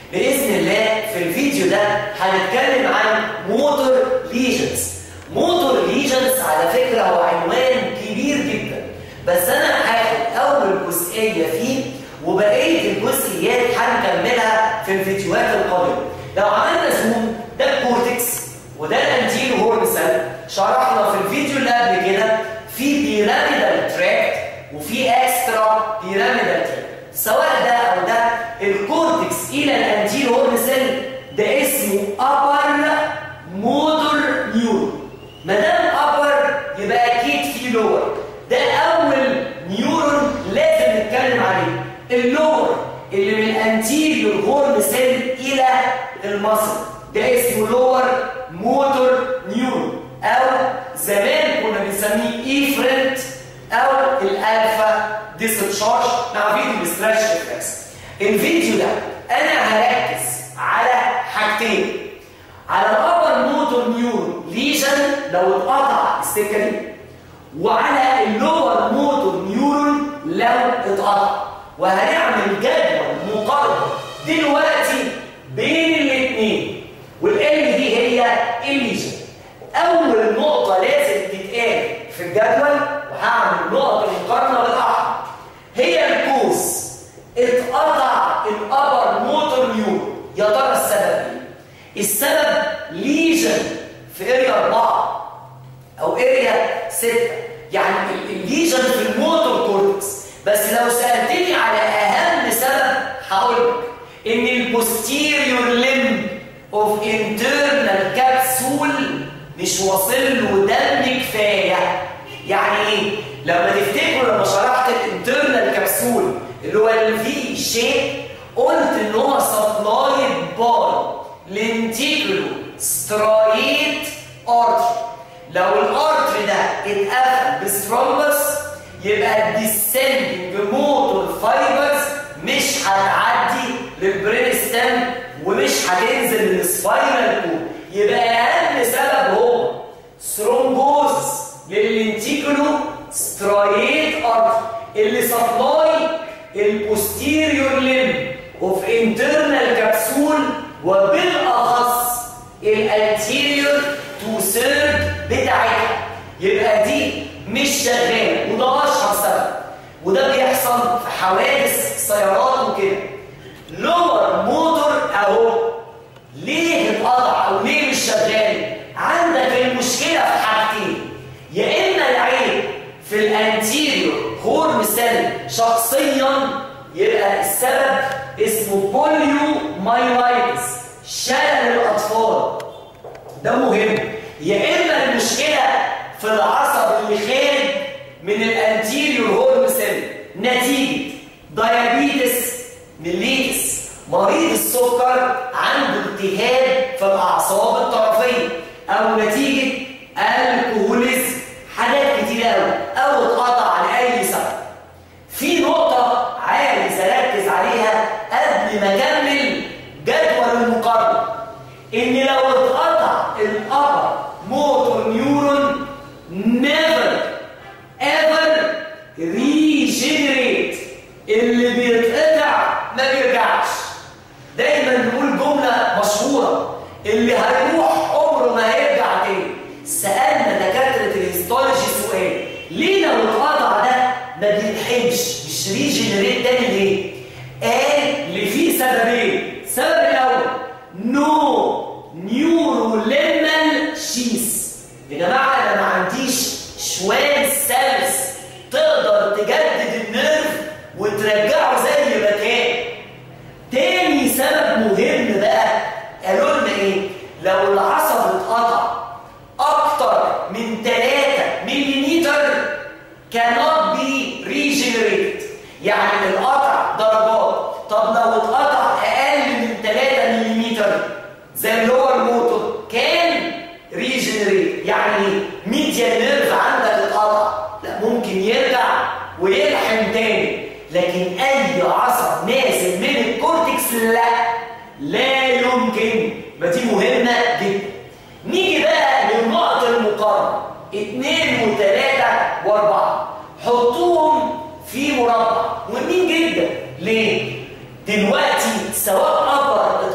باذن الله في الفيديو ده هنتكلم عن موتور ليجنز موتور ليجنز على فكره هو عنوان كبير جدا بس انا هاخد اول جزئيه فيه وبقيه الجزئيات هنكملها في الفيديوهات القادمه لو عملنا زوم ده الكورتكس وده الانتيرو هورن سيل شرحنا في الفيديو اللي قبل كده في بيراميدال تراكت وفي اكسترا بيراميدال تراكت سواء ده او ده الكورتكس الى الانتيرو هورن سيل ده اسمه ابر موتور نيورون ما دام ابر يبقى اكيد في لور ده اول نيورون لازم نتكلم عليه اللور اللي من الانتيريور هورن سيل الى المصل ده اسمه لور موتور نيورون او زمان كنا بنسميه ايفرنت او الالفا ديسشارج مع فيديو الاستراش ريفلكس الفيديو ده انا هركز على حاجتين على الابر موتور نيورون ليجن لو اتقطع السكه دي وعلى اللور موتور نيورون لو اتقطع وهنعمل جدول مقارنه دلوقتي بين الاثنين والال دي هي الليجن اول نقطه لازم تتقال في الجدول وهعمل نقطه مقارنه بالاحمر هي الكوز اتقطع الابر موتور نيورون يا ترى السبب ايه السبب ليجن في اريا 4 او اريا 6 يعني الليجن في الموتور كورتكس بس لو سالتني على اهم سبب هقول لك ان البوستيريور ليم اوف انترنال كابسول مش واصل له دم كفايه يعني ايه لما تفتكروا لما شرحت الانترنال كبسول اللي هو الفي شيب قلت ان هو سبلايد باي لنتيكولو سترايت ارتري لو الارتري ده اتقفل بسترومبس يبقى الديسندنج موتور فايبرز مش هتعدي للبرين ستام ومش هتنزل للسبايرال كود يبقى اهم سبب هو ثرومبوز لللينتيكولو سترايت ارتري اللي سبلاي البوستيريور ليم اوف انترنال كبسول وبالاخص الانتيريور تو سيرد بتاعتها يبقى دي مش شغاله وده اشهر سبب وده بيحصل في حوادث سيارات وكده لور موتور اهو ليه اتقطع او ليه مش شغال عندك المشكله في حاجتين يا اما العيب في الانتيريور هورن سيل شخصيا يبقى السبب اسمه بوليو مايلايتس شلل الاطفال ده مهم يا اما المشكله في العصب اللي خارج من الانتيريور هورن سيل نتيجه دايابيتس ميليتس مريض السكر عنده التهاب في الاعصاب الطرفيه او نتيجه الكهوليزم حاجات كتير قوي او اتقطع لاي سبب في نقطه عايز اركز عليها قبل ما اكمل جدول المقارنه ان لو اتقطع الابر موتور نيورون نيفر ايفر ريجنريت اللي بيتقطع ما بيرجعش دايما نقول جمله مشهوره اللي هيروح عمره ما هيرجع تاني سالنا دكاتره الهيستولوجي سؤال ليه لو اتقطع ده ما بيلحمش مش ريجنريت تاني ليه قال اللي فيه سببين السبب الاول نو نيوروليمال شيس يا جماعه انا ما عنديش شويه سيلز تقدر تجدد النيرف وترجعه زي ما كان تاني سبب مهم بقى قالوا لنا ايه لو العصب اتقطع اكتر من 3 ملم cannot be regenerated يعني القطع درجات طب لو اتقطع اقل من 3 ملم زي اللور موتور كان ريجنريت يعني ميديا نيرف عندك اتقطع لا ممكن يرجع ويلحم تاني لكن اي عصب نازل من الكورتكس لا لا يمكن ما دي مهمه جدا نيجي بقى للنقط المقارنه اثنين وثلاثه واربعه حطوهم في مربع مهمين جدا ليه؟ دلوقتي سواء ابر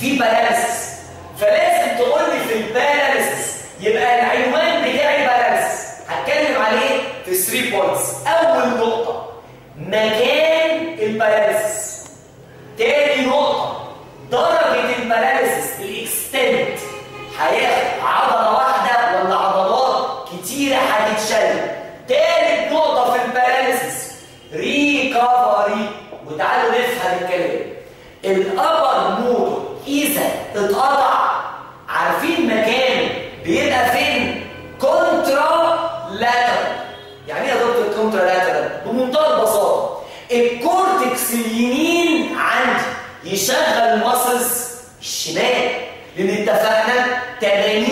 في باراليسيس فلازم تقول لي في الباراليسيس يبقى العنوان بتاعي باراليسيس هتكلم عليه في 3 بوينتس اول نقطه مكان الباراليسيس تاني نقطه درجه الباراليسيس الاكستنت هياخد عضله واحده ولا عضلات كتيره هتتشل تالت نقطه في الباراليسيس ريكفري وتعالوا نفهم الكلام الابر موتور اذا اتقطع عارفين مكانه بيبقى فين كونترا لاترال يعني ايه يا دكتور كونترا لاترال بمنتهى البساطه الكورتكس اليمين عندي يشغل المسلز الشمال لان اتفقنا 80%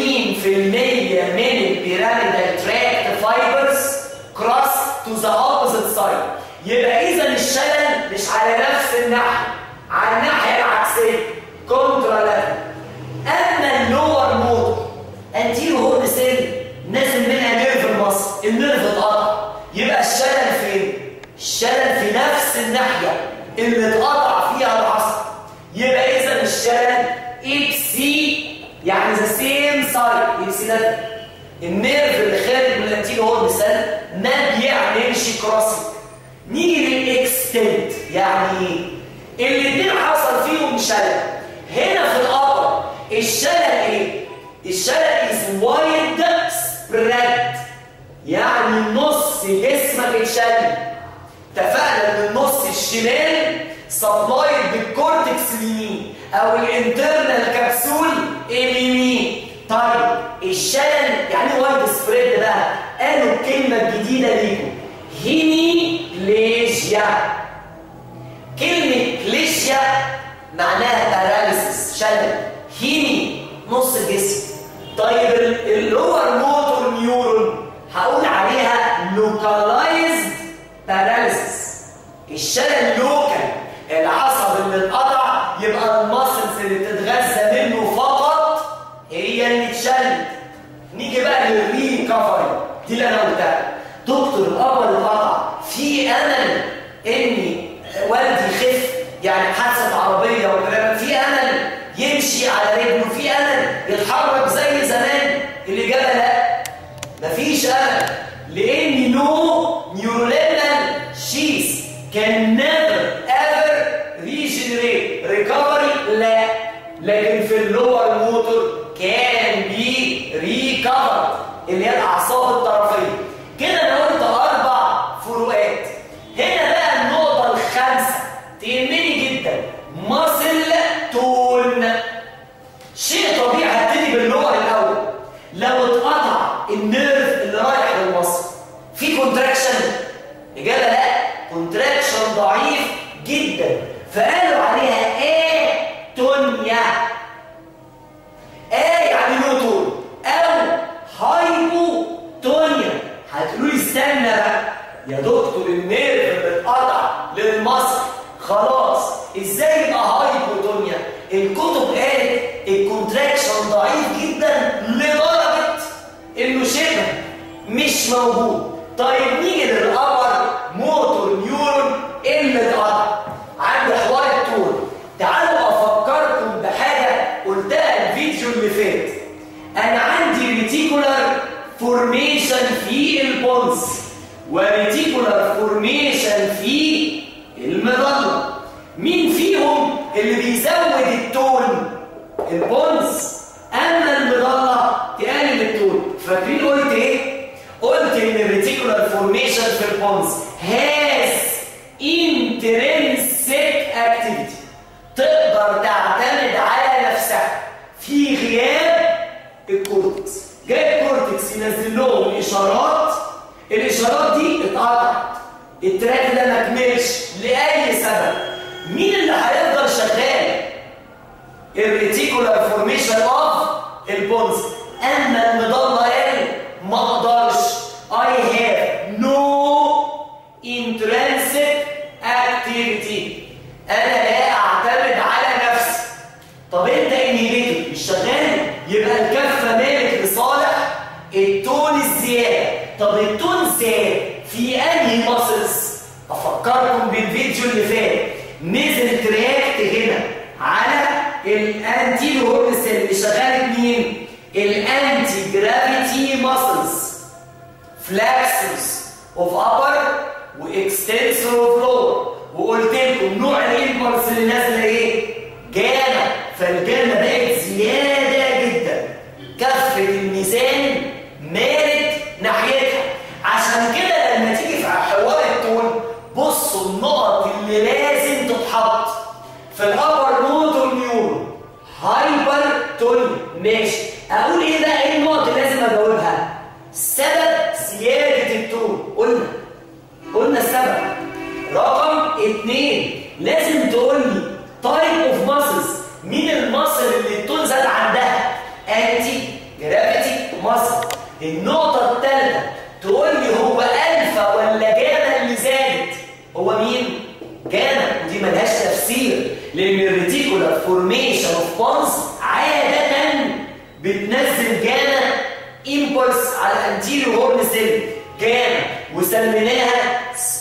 من البيراميدال تراكت فايبرز كروس تو ذا اوبوزيت سايد يبقى اذا الشلل مش على نفس الناحيه على الناحيه العكسيه كونترا لاترال اما اللور موتور انتيرو هورن سيل نازل منها نيرف المصل النيرف اتقطع يبقى الشلل فين الشلل في نفس الناحيه اللي اتقطع فيها العصب يبقى اذا الشلل اكسي يعني ذا سيم سايد اكسي ده النيرف اللي خارج من الانتيرو هورن سيل ما بيعملش كروسنج نيجي للاكستنت يعني ايه الاثنين حصل فيهم شلل هنا في الابر الشلل ايه الشلل از وايد سبريد يعني نص جسمك اتشل اتفقنا ان النص الشمال سبلايد بالكورتكس اليمين او الانترنال كبسول اليمين طيب الشلل يعني وايد سبريد بقى قالوا الكلمه الجديده ليكم هيميبليجيا كلمة كليشيا معناها باراليسيس شلل هيمي نص الجسم طيب اللور موتور نيورون هقول عليها لوكالايزد باراليسيس الشلل لوكال العصب اللي اتقطع يبقى الماسلز اللي بتتغذى منه فقط هي اللي اتشلت نيجي بقى للريكفري دي اللي انا قلتها دكتور القبر اتقطع في امل اني والدي يخف يعني حادثه عربيه ولا في امل يمشي على رجله في امل يتحرك زي زمان الاجابه لا مفيش امل لان نو نيورولينال شيز كان نيفر ايفر ريجنريت ريكفري لا لكن في اللور موتور كان بي ريكفر اللي هي الاعصاب الطرفيه كده انا قلت اربع فروقات هنا بقى النقطه الخامسه تهمني جدا ماسل تون شيء طبيعي هبتدي باللور الاول لو اتقطع النيرف اللي رايح للمصل في كونتراكشن اجابه لا كونتراكشن ضعيف جدا فقالوا عليها ايه تونيا ايه يعني له تون او هايبو تونيا هتقولوا لي استنى بقى يا دكتور النيرف اللي اتقطع للمصل خلاص ازاي يبقى هايبوتونيا الكتب قالت الكونتراكشن ضعيف جدا لدرجه انه شبه مش موجود طيب نيجي للابر موتور نيورون اللي اتقطع عند حوار التون تعالوا افكركم بحاجه قلتها الفيديو اللي فات انا عندي ريتيكولار فورميشن في البونز وريتيكولار فورميشن في المظله مين فيهم اللي بيزود التون البونز اما المظله تقلل التون فاكرين قلت ايه قلت ان الريتيكولار فورميشن في البونز هاز intrinsic activity تقدر تعتمد على نفسها في غياب الكورتكس جاي الكورتكس ينزل لهم اشارات الاشارات دي اتقطعت التراك ده ما كملش لاي سبب مين اللي هيفضل شغال الريتيكولار فورميشن اوف البونز اما المضله قال ما اقدرش I have no intrinsic activity انا لا اعتمد على نفسي طب انت انهيبيتور مش شغال يبقى الكفه مالك لصالح التون الزياده طب التون زاد في انهي ماسلز افكركم بالفيديو اللي فات نزل تراكت هنا على الانتي هورن سيل اللي شغاله مين الانتي جرافيتي ماسلز فلاكسس اوف ابر واكستنسور اوف لور وقلت لكم نوع الامبلس اللي نازله ايه جاما فالجاما بقت زياده جدا كفه الميزان مالت ناحيتها عشان كده لما تيجي في حوار التون بصوا النقط اللي لازم تتحط في الابر موتور نيورون هايبر تون ماشي اقول ايه بقى ايه النقط اللي لازم اجاوبها سبب زياده التون قلنا قلنا السبب رقم اتنين لازم تقول لي تايب اوف ماسلز مين المصل اللي التون زاد عندها انتي جرافيتي ماسل النقطه الثالثه تقول لي هو الفا ولا جاما اللي زادت هو مين جاما ودي ملهاش تفسير لان الريتيكولار فورميشن اوف بونز عاده بتنزل جاما امبولس على الانتيريو هورن سيل جاما وسميناها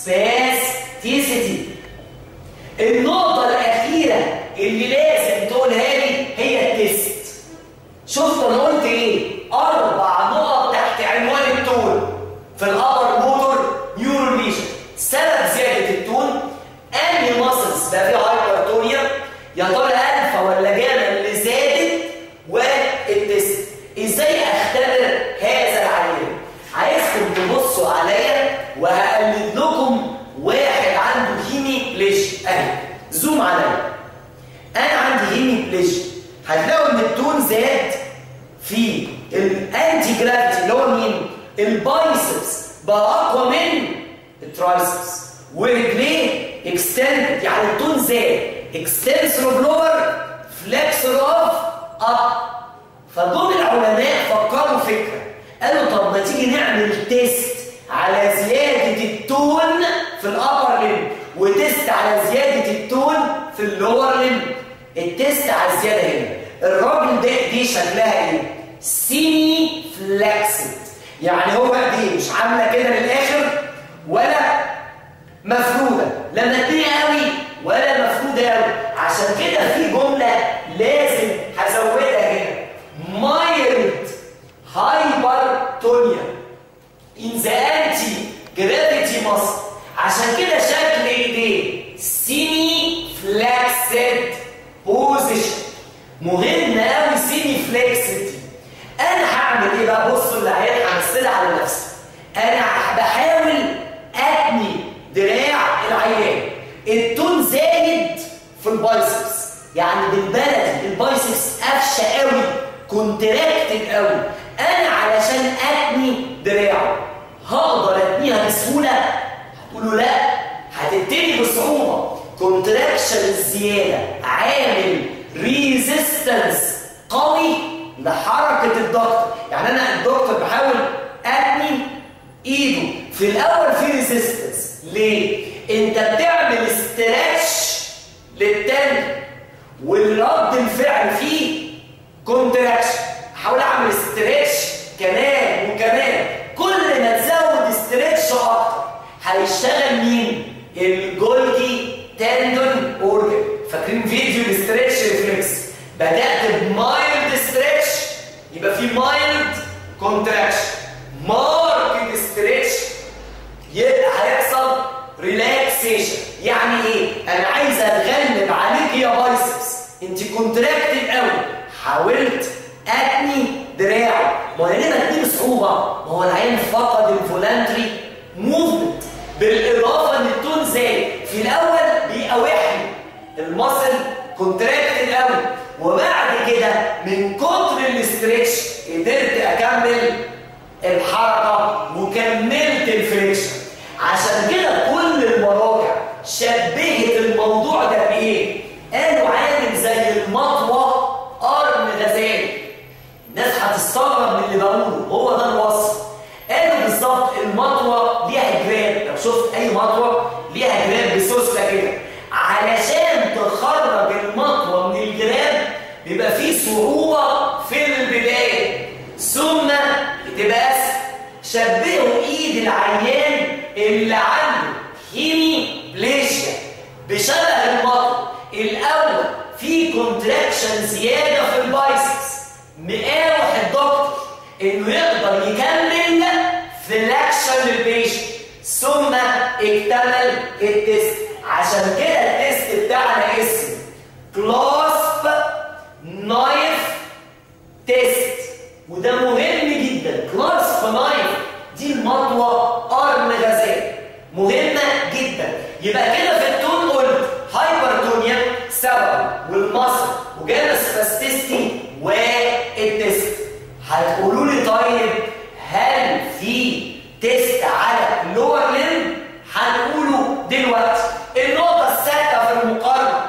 سباستيسيتي النقطة الأخيرة اللي لازم تقولها لي هي التست شفت أنا قلت إيه؟ أربع نقط تحت عنوان التون في الأبر موتور نيورال ليجن سبب زيادة التون أنهي ماسلز بقى فيها هايبرتونيا يا ترى ألفا ولا جاما اللي زادت والتست إزاي أختبر هذا العيان؟ عايزكم تبصوا عليا وهقلد لكم واحد عنده هيمي بليش اهي زوم عليا انا عندي هيمي بليش هتلاقوا ان التون زاد في الانتي جرافيتي اللي هو مين البايسبس بقى اقوى من الترايسبس ورجليه اكستندد يعني التون زاد اكستنسور اوف لور فليكسور اوف اب فدول العلماء فكروا فكره قالوا طب ما تيجي نعمل تيست على زيادة التون في الأبر ليم وتيست على زيادة التون في اللور ليم التيست على الزيادة هنا الراجل ده دي شكلها ايه؟ سيمي فلاكسد يعني هو دي مش عاملة كده للآخر ولا مفرودة لا متنية قوي ولا مفرودة قوي عشان كده في جملة لازم هزودها هنا mild hypertonia in the anti-gravity muscle عشان كده شكل ايديه سيمي فلاكسد بوزيشن مهم قوي سيمي فليكسيتي انا هعمل ايه بقى بصوا اللي همثلها على نفسي انا بحاول اتني دراع العيان التون زايد في البايسبس يعني بالبلدي البايسبس قفشه قوي كونتراكتد قوي انا علشان اتني دراعه هقدر اتنيها بسهوله هتقولوا لا هتبتدي بصعوبه كونتراكشن الزياده عامل ريزيستنس قوي لحركه الدكتور يعني انا الدكتور بحاول اتني ايده في الاول في ريزيستنس ليه انت بتعمل استرتش للتاني والرد الفعل فيه كونتراكشن احاول اعمل استرتش كمان وكمان كل ما تزود استرتش اكتر هيشتغل مين الجولجي تندون اورجن فاكرين فيديو الاسترتش ريفلكس بدات بمايلد ستريتش يبقى في مايلد كونتراكشن ماركت ستريتش يبقى هيحصل ريلاكسيشن يعني ايه انا عايز اتغلب عليك يا بايسبس انت كونتراكتد قوي حاولت اتني دراعه ما هو ليه بتني بصعوبه ما هو العين فقد الفولانتري موفمنت بالاضافه ان التون زاد في الاول بيقاوحني المصل كونتراكتد قوي وبعد كده من كتر الاسترتش قدرت اكمل الحركه وكملت الفريكشن عشان كده كل المراجع شبهت الموضوع ده بايه قالوا عامل زي المطوه قرن غزال الناس هتستغرب من اللي بقوله هو ده الوصف قالوا بالظبط المطوه ليها جراب لو شفت اي مطوه ليها جراب بسوسته كده علشان تخرج المطوه من الجراب بيبقى فيه صعوبه في البدايه ثم بتبقى اسهل شبهوا ايد العيان اللي عنده هيمي بليشيا بشبه المطر الاول في كونتراكشن زياده في البايسبس مقاوح الدكتور انه يقدر يكمل فليكشن للبيشنت ثم اكتمل التست عشان كده التست بتاعنا اسمه كلاسب نايف تيست وده مهم جدا كلاسب نايف دي المطوه ارم غازيه مهمه جدا يبقى كده في التون قلت هايبرتونيا سبب والمصر وجانا سباستيستي والتست هتقولوا لي طيب هل في تيست على اللور ليم هنقوله دلوقتي النقطه السادسه في المقارنه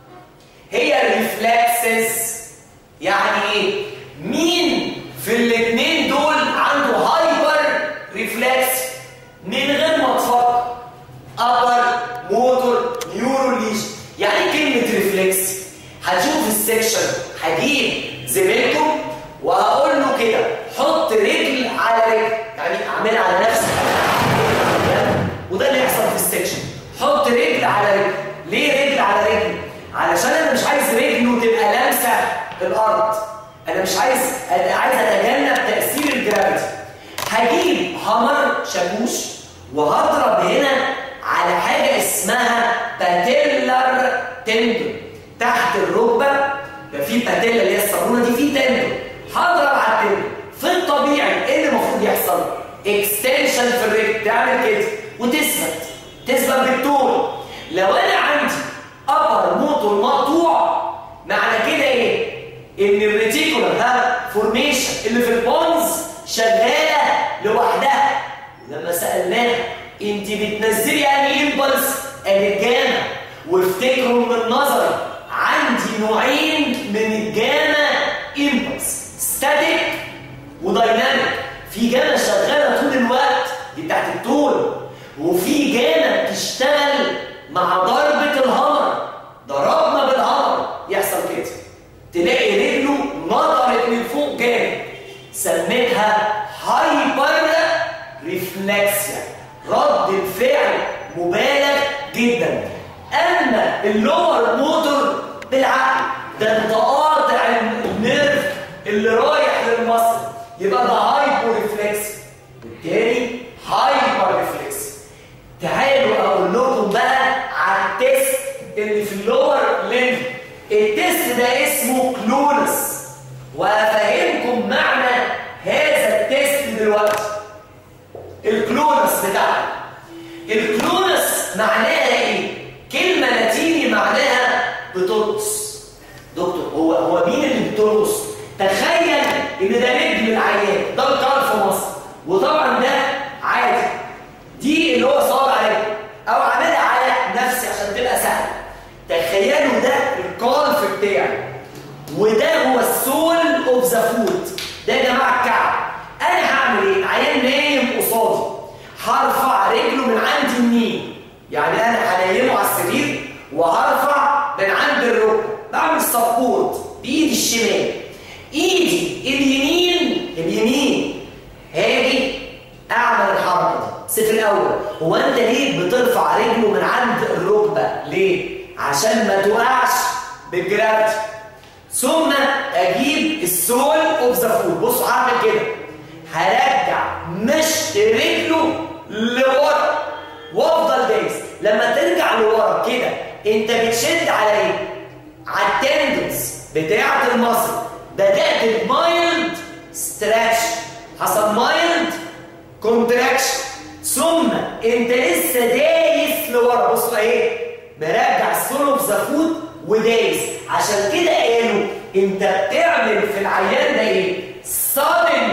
هي الريفلكسز يعني ايه مين في الاثنين دول عنده هايبر ريفلكس من غير ما تفكر ابر موتور نيورو ليجن يعني كلمه ريفلكس هتشوف السكشن هجيب زميلكم وهقول له كده حط رجل على رجل يعني اعملها على نفسك وده اللي يحصل في السكشن حط رجل على رجل ليه رجل على رجل علشان انا مش عايز رجله تبقى لامسه الارض انا مش عايز انا عايز اتجنب تاثير الجرافيتي هجيب هامر شاكوش وهضرب هنا على حاجه اسمها باتيلر تندون تحت الركبه ده في باتيلا اللي هي الصابونه دي في تندون هضرب على التندون في الطبيعي ايه اللي المفروض يحصل اكستنشن في الرجل تعمل كده وتثبت تثبت بالطول لو انا عندي ابر موتور مقطوع معنى كده ايه ان الريتيكولار ها فورميشن اللي في البونز شغاله لوحدها لما سالناها انت بتنزلي انهي امبلس قالت جاما وافتكروا من نظري عندي نوعين من الجاما امبلس ستاتيك ودايناميك في جاما شغاله طول الوقت دي بتاعت الطول وفي جاما بتشتغل مع ضربه الهامر ضربنا بالهامر يحصل كده تلاقي رجله نطرت من فوق جامد سميتها هايبر ريفلكسيا رد الفعل مبالغ جدا اما اللور موتور بالعقل ده انت قاطع النيرف اللي رايح للمصل يبقى ده هايبو ريفلكس بالتالي هايبر ريفلكس تعالوا اقول لكم بقى على التست اللي في اللور ليمب التست ده اسمه كلونس وافهمكم معنى هذا التست دلوقتي الكلونس بتاعنا الكلونس معناها ايه كلمه لاتيني معناها بترقص دكتور هو هو مين اللي بترقص تخيل ان ده نجم العيان ده القرار في مصر وطبعا ده عادي دي اللي هو صاب عليه او عاملها على نفسي عشان تبقى سهله تخيلوا ده القالف بتاعي وده هو السول اوف ذا فوت ده يا جماعه الكعب انا هعمل ايه عيان نايم قصادي هرفع رجله من عند النين يعني انا هنيمه على السرير وهرفع من عند الركبه بعمل سبورت بايدي الشمال ايدي اليمين اليمين هاجي اعمل الحركه دي بس في الاول هو انت ليه بترفع رجله من عند الركبه ليه عشان ما تقعش بالجرافيتي ثم اجيب السول اوف ذا فوت بصوا هعمل كده هرجع مشط رجله لورا وافضل دايس لما ترجع لورا كده انت بتشد على ايه على التندنز بتاعه المصل بدات بمايلد ستريتش حصل مايلد كونتراكشن ثم انت لسه دايس لورا بصوا ايه مرجع السول اوف ذا فوت ودايس عشان كده قالوا انت بتعمل في العيان ده ايه sudden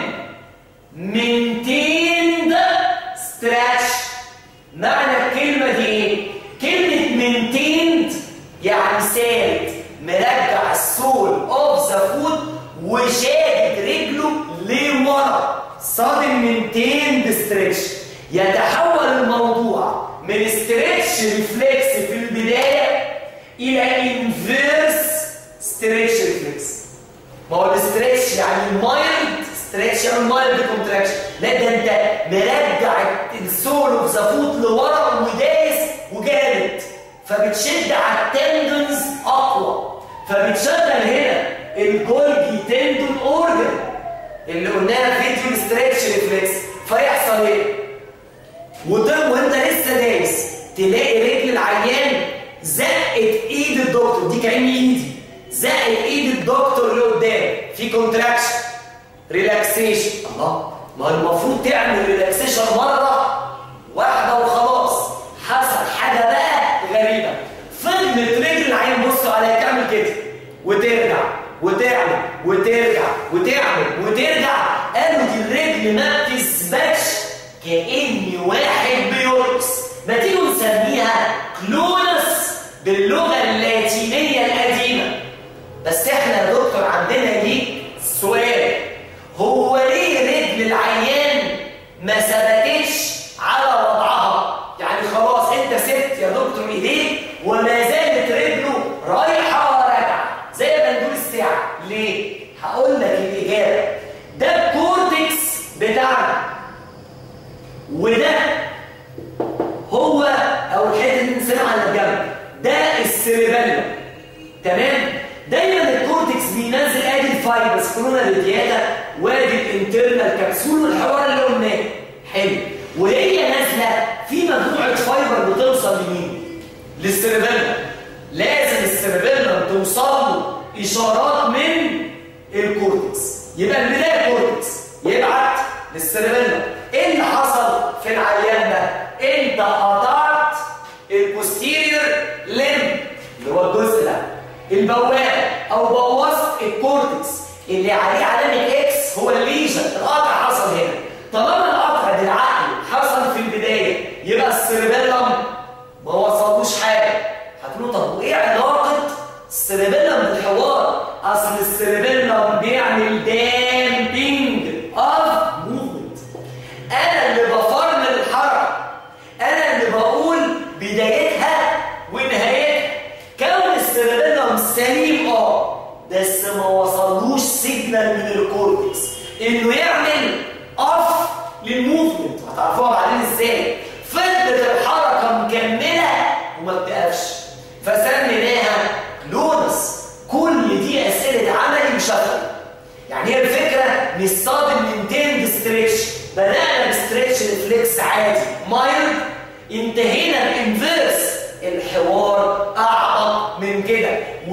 maintained stretch معنى الكلمة دي ايه كلمة maintained يعني ثابت مرجع السول اوف ذا فوت وشادد رجله لورا sudden maintained stretch يتحول الموضوع من ستريتش ريفلكس في البداية إلى انفيرس ستريتش ريفلكس ما هو الستريتش يعني المايلد ستريتش يعني المايلد كونتراكشن لا ده انت مرجع السول اوف ذا فوت لورا ودايس وجامد فبتشد على التندنز اقوى فبتشغل هنا الجولجي تندون اورجن اللي قلناها في فيديو ستريتش ريفلكس فيحصل ايه وتم وانت لسه دايس تلاقي رجل العيان زقت ايد الدكتور دي كأن ايدي زقت ايد الدكتور لقدام في كونتراكشن ريلاكسيشن الله ما هو المفروض تعمل ريلاكسيشن مره واحده وخلاص حصل حاجه بقى غريبه فضلت رجل العين بصوا عليها تعمل كده وترجع وتعمل وترجع وتعمل وترجع قالوا دي الرجل ما بتثبتش كأن واحد بيرقص ما تيجوا نسميها كلونس باللغة اللاتينية القديمة بس احنا يا دكتور عندنا ليك سؤال هو ليه رجل العيان ما ثبتتش على وضعها يعني خلاص انت سبت يا دكتور ايديك وما زالت رجله رايحة وراجعة زي بندول الساعة ليه؟ هقول لك الإجابة ده الكورتكس بتاعنا وده هو او الحته دي نسمع على الجنب ده السيربيلم تمام دايما الكورتكس بينزل ادي الفايبرز كلنا ريدياتا وادي الانترنال كبسول والحوار اللي قلناه حلو وهي نازله في مجموعه فايبر بتوصل لمين للسيربيلم لازم السيربيلم توصل له اشارات من الكورتكس يبقى البدايه كورتكس يبعت للسيربيلم ايه اللي حصل في العيان ده انت قطعت البوستيريور لم اللي هو الجزء ده البوابه او بوظت الكورتكس اللي عليه علامه اكس هو الليجن القطع حصل هنا طالما القطع ده العقل حصل في البدايه يبقى السيربيلم ما وصلوش حاجه هتقولوا طب وايه علاقه السيربيلم بالحوار اصل السيربيلم بيعمل دامبينج اوف موفمنت انا اللي بفرمل الحركه انا اللي بقول بدايتها ونهايتها كون السيربيلم سليم اه بس ما وصلوش سيجنال من الكورتكس انه يعمل اوف للموفمنت هتعرفوها بعدين ازاي فضلت الحركه مكمله وما بتقفش فسميناها لونس كل دي اسئله عملي مشغل يعني هي الفكره مش صادم من تند ستريتش بدانا بستريتش ريفلكس عادي مايلد انتهينا بانفيرس الحوار اعمق من كده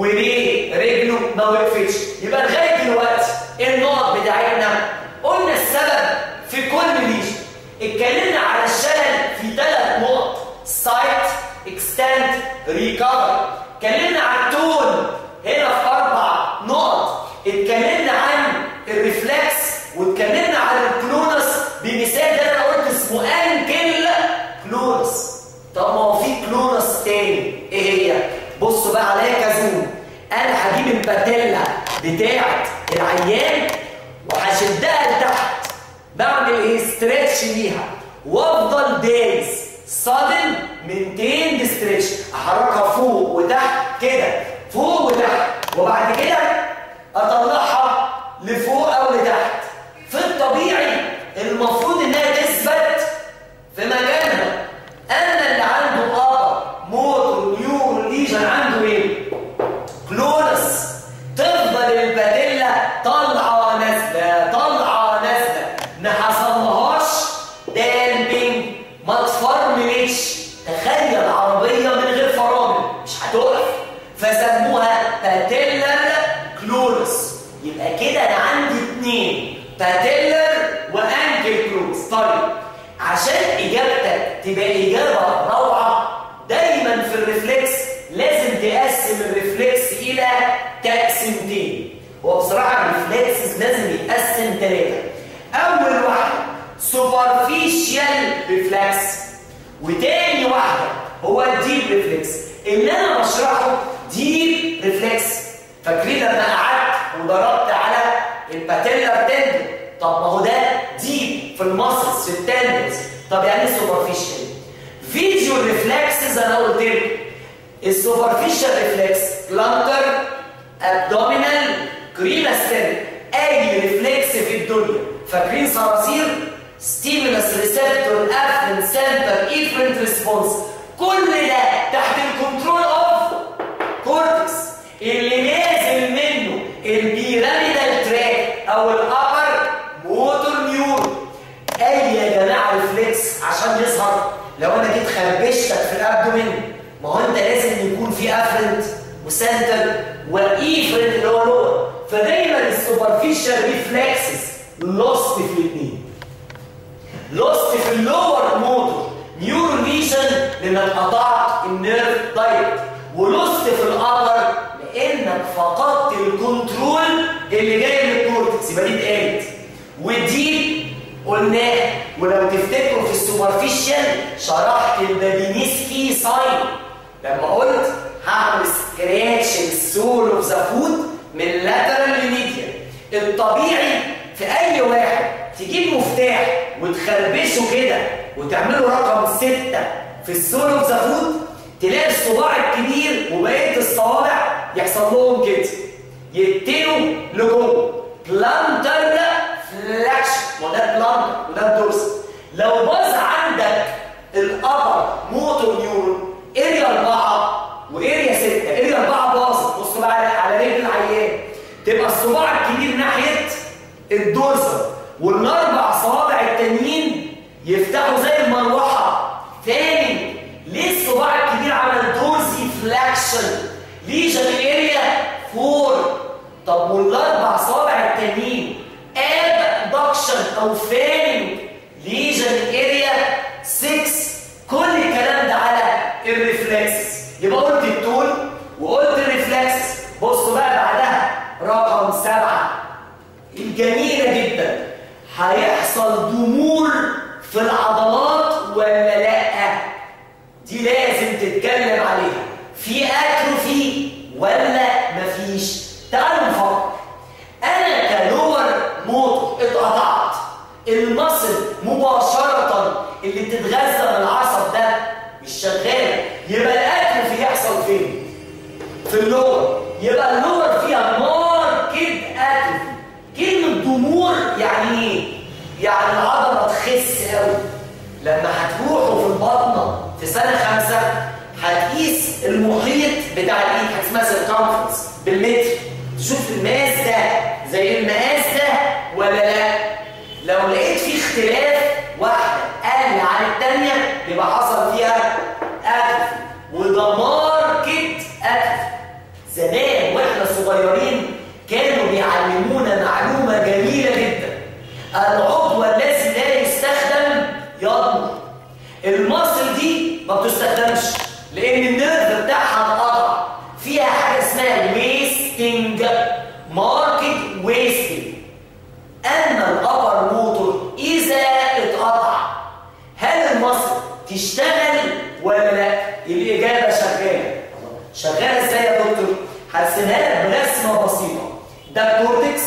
وليه رجله ما وقفتش يبقى لغايه دلوقتي النقط بتاعتنا قلنا السبب في كل ليجن اتكلمنا على الشلل في ثلاث نقط سايت اكستند ريكفري اتكلمنا عن التون هنا في اربع نقط اتكلمنا عن الريفلكس واتكلمنا عن الكلونس بمثال ده انا قلت اسمه انكل كلونس طب ما هو في كلونس تاني ايه هي بصوا بقى عليا كزوم انا هجيب الباتيلا بتاعت العيان وهشدها لتحت بعمل ايه ستريتش ليها وافضل دايس صادم من تين ستريتش احركها فوق وتحت كده فوق وتحت وبعد كده اطلعها لفوق او لتحت في الطبيعي المفروض انها تثبت في مكانها انا اللي عنده اه موتور نيورو ليجن عنده ايه كلونس تفضل الباتيلا طالعه نازله طالعه نازله ما حصلهاش دامبنج ما تفرملتش تخيل عربيه من غير فرامل مش هتقف فسموها باتيلر كلونس يبقى كده انا عندي اثنين باتيلر وانكل كلونس طيب عشان اجابتك تبقى اجابه روعه دايما في الريفلكس لازم تقسم الريفلكس الى تقسيمتين هو بصراحه الريفلكس لازم يتقسم ثلاثه اول واحده سوبرفيشال ريفلكس وتاني واحده هو الديب ريفلكس اللي انا بشرحه ديب ريفلكس فاكرين لما قعدت وضربت على الباتيلر تندن طب ما هو ده ديب في المسلز في التندنز طب يعني ايه سوبرفيشال فيديو ريفلكسز انا قلت لكم السوبرفيشال ريفلكس بلانتر ابدومينال كريماستين اي ريفلكس في الدنيا فاكرين صراصير ستيمولس ريسبتور افرنت سنتر ايفرنت ريسبونس كل ده تحت الكنترول اوف كورتكس اللي وسنتر وايفرنت اللي هو لور فدايما السوبرفيشال ريفلكسز لوست في الاثنين لوست في اللور موتور نيورو ليشن لانك قطعت النيرف دايركت ولوست في الابر لانك فقدت الكنترول اللي جاي من الكورتكس يبقى دي اتقالت ودي قلناها ولو تفتكروا في السوبرفيشال شرحت البابينسكي ساين لما قلت هعمل سكراتش للسول اوف ذا فود من لاترال لميديا الطبيعي في اي واحد تجيب مفتاح وتخربشه كده وتعمله رقم ستة في السول اوف ذا فود تلاقي الصباع الكبير وبقيه الصوابع يحصل لهم كده يتنوا لجوه بلانتر فلاكشن وده بلانتر وده الدورس لو باظ عندك الابر موتور نيورون اريا 4 واريا 6 اريا 4 باظت بصوا بقى على رجل العيان تبقى الصباع الكبير ناحيه الدورسال والاربع صوابع التانيين يفتحوا زي المروحه تاني ليه الصباع الكبير عمل دورسي فلاكشن ليجن اريا 4 طب والاربع صوابع التانيين ابدكشن او فاننج ليجن اريا 6 كل الكلام ده على الريفلكس يبقى قلت التول وقلت الريفلكس بصوا بقى بعدها رقم سبعة الجميلة جدا هيحصل ضمور في العضلات ولا لا دي لازم تتكلم عليها في اتروفي ولا مفيش تعالوا نفكر انا كلور موتور اتقطعت المصل مباشرة اللي بتتغذى من العصب ده مش شغالة يبقى الاتروفي يحصل فين في اللور يبقى اللور فيها ماركت اتروفي كلمة ضمور يعني ايه يعني العضلة تخس قوي لما هتروحوا في البطنة في سنة خمسة هتقيس المحيط بتاع الايد اسمها سيركمفرنس بالمتر تشوف المقاس ده زي المقاس ده ولا لا لو لقيت فيه اختلاف واحدة اقل عن الثانية يبقى حصل فيها اتروفي وده ماركت اتروفي زمان واحنا صغيرين كانوا بيعلمونا معلومة جميلة جدا العضو الذي لا يستخدم يضمر المصل دي ما بتستخدمش لان النيرف بتاعها اتقطع فيها حاجه اسمها ويستنج ماركت ويستنج اما الابر موتور اذا اتقطع هل المصل تشتغل ولا لا الاجابه شغاله شغاله ازاي يا دكتور هرسمها لك برسمه بسيطه ده الكورتكس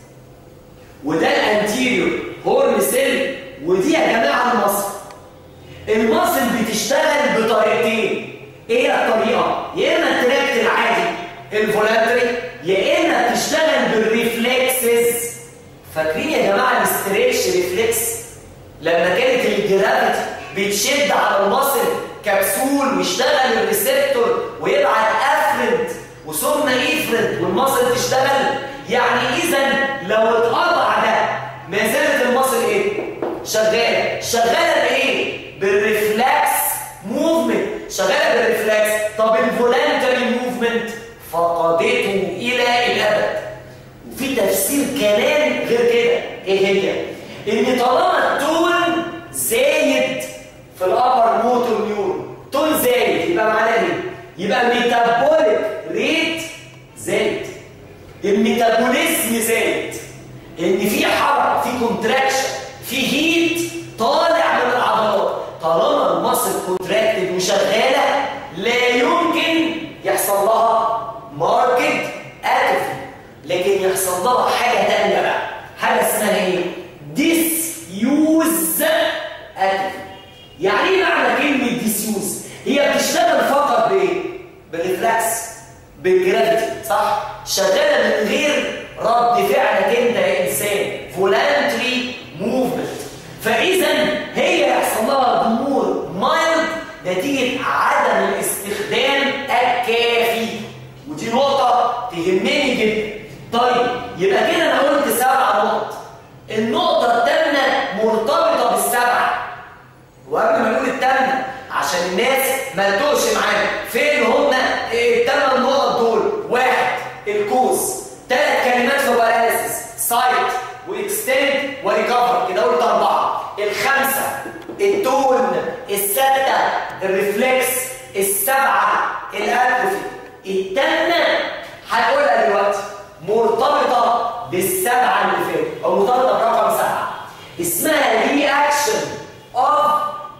وده الانتيريور هورن سيل ودي يا جماعه المصل المصل بتشتغل بطريقتين ايه الطريقه يا اما التراكت العادي الفولانتري يا اما بتشتغل بالريفلكسز فاكرين يا جماعه الاستريتش ريفلكس لما كانت الجرافيتي بتشد على المصل كبسول ويشتغل الريسبتور ويبعت افرنت وثم ايفرنت والمصل تشتغل يعني اذا لو اتقطع ده ما زالت المصل ايه شغاله شغاله بايه بالريفلكس موفمنت شغاله بالريفلكس طب الفولانتري موفمنت فقدته الى الابد وفي تفسير كلام غير كده ايه هي ان طالما التون زايد في الابر موتور نيورون تون زايد يبقى معناه ايه يبقى الميتابوليك ريت زايد الميتابوليزم زايد ان في حركه في كونتراكشن في هيت طالع من العضلات طالما المصل كونتراكتد وشغاله لا يمكن يحصل لها ماركت اتروفي لكن يحصل لها حاجه ثانيه بقى حاجه اسمها ايه ديس يوز اتروفي يعني ايه معنى كلمه ديس يوز هي بتشتغل فقط بايه بالريفلكس بالجرافيتي صح شغاله من غير رد فعلك انت يا انسان فولانتري موفمنت فاذا هي يحصل لها ضمور مايلد نتيجه عدم الاستخدام الكافي ودي نقطه تهمني جدا طيب يبقى كده انا قلت سبع نقط النقطه الثامنه مرتبطه بالسبعه وقبل ما نقول الثامنه عشان الناس ما تقولش خش معانا فين هم الثمان نقط دول واحد الكوز ثلاث كلمات في باراليسيس سايت واكستند وريكفر كده قلت اربعه الخمسه التون السته الريفلكس السبعه الاتروفي الثامنه هنقولها دلوقتي مرتبطه بالسبعه اللي فاتت او مرتبطه برقم سبعه اسمها رياكشن اوف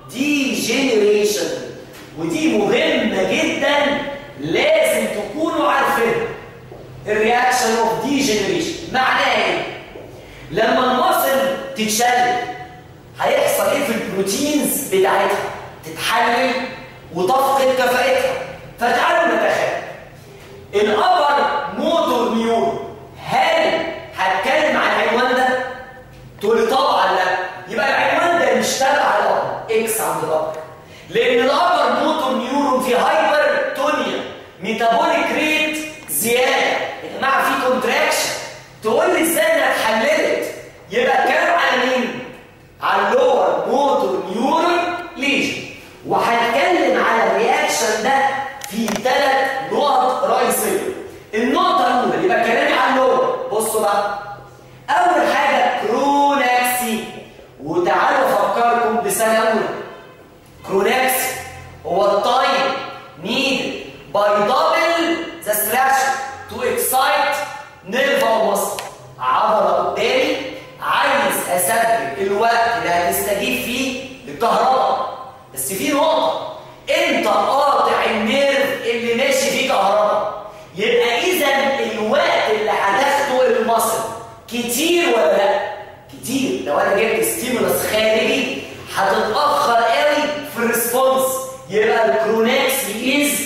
ديجنريشن ودي مهمه جدا لازم تكونوا عارفينها الرياكشن اوف ديجنريشن معناها ايه لما المصل تتشل هيحصل ايه في البروتينز بتاعتها تتحلل وتفقد كفاءتها فتعالوا نتخيل الابر موتور نيورون هل هتكلم عن العنوان ده تقول لي طبعا لا يبقى العنوان ده مش تبع الابر اكس عند الابر لان الابر موتور نيورون في هايبر تونيا ميتابوليك ريت زياده يا جماعه في كونتراكشن تقول لي ازاي انها اتحللت يبقى الكلام على مين على اللور موتور نيورون ليجن وهنتكلم على الرياكشن ده في ثلاث نقط رئيسيه النقطه الاولى يبقى كلامي على اللور بصوا بقى اول حاجه كروناكسي وتعالوا افكركم بسنه اولى كروناكسي هو التايم نيد باي دبل ذا ستراكشر تو اكسايت نيرف او مصل عضله قدامي عايز اثبت الوقت اللي هتستجيب فيه للكهرباء بس في نقطه انت قاطع النيرف اللي ماشي فيه كهرباء يبقى اذا الوقت اللي هتاخده المصل كتير ولا لا كتير لو انا جبت ستيمولس خارجي هتتاخر قوي في الريسبونس يبقى الكروناكسي از